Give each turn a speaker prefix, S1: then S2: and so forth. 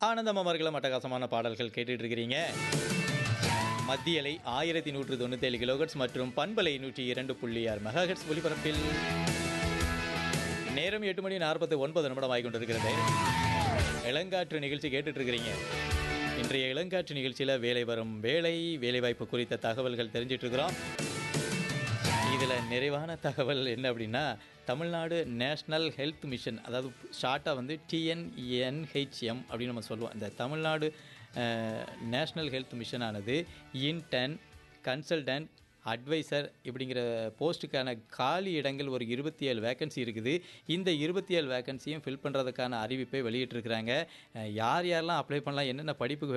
S1: ஆனந்தம் அமர்கலம் அட்டகாசமான பாடல்கள் கேட்டுட்டு இருக்கிறீங்க மத்தியலை ஆயிரத்தி நூற்று தொண்ணூத்தேழு கிலோஹெட்ஸ் மற்றும் பண்பலை நூற்றி இரண்டு புள்ளி ஆறு மெகாஹெட்ஸ் ஒலிபரப்பில் நேரம் எட்டு மணி நாற்பத்தி ஒன்பது நிமிடம் ஆகி கொண்டிருக்கிறது இளங்காற்று நிகழ்ச்சி கேட்டுட்டு இருக்கிறீங்க இன்றைய இளங்காற்று நிகழ்ச்சியில் வேலை வரும் வேலை வேலைவாய்ப்பு குறித்த தகவல்கள் தெரிஞ்சிட்டு இருக்கிறோம் இதில் நிறைவான தகவல் என்ன அப்படின்னா தமிழ்நாடு நேஷ்னல் ஹெல்த் மிஷன் அதாவது ஷார்ட்டாக வந்து டிஎன்என்ஹெச்எம் அப்படின்னு நம்ம சொல்லுவோம் இந்த தமிழ்நாடு நேஷ்னல் ஹெல்த் மிஷனானது இன்டர்ன் கன்சல்டன்ட் அட்வைசர் இப்படிங்கிற போஸ்ட்டுக்கான காலி இடங்கள் ஒரு இருபத்தி ஏழு வேக்கன்சி இருக்குது இந்த இருபத்தி ஏழு வேக்கன்சியும் ஃபில் பண்ணுறதுக்கான அறிவிப்பை வெளியிட்டிருக்கிறாங்க அஹ் யார் யாரெல்லாம் அப்ளை பண்ணலாம் என்னென்ன படிப்புக்கு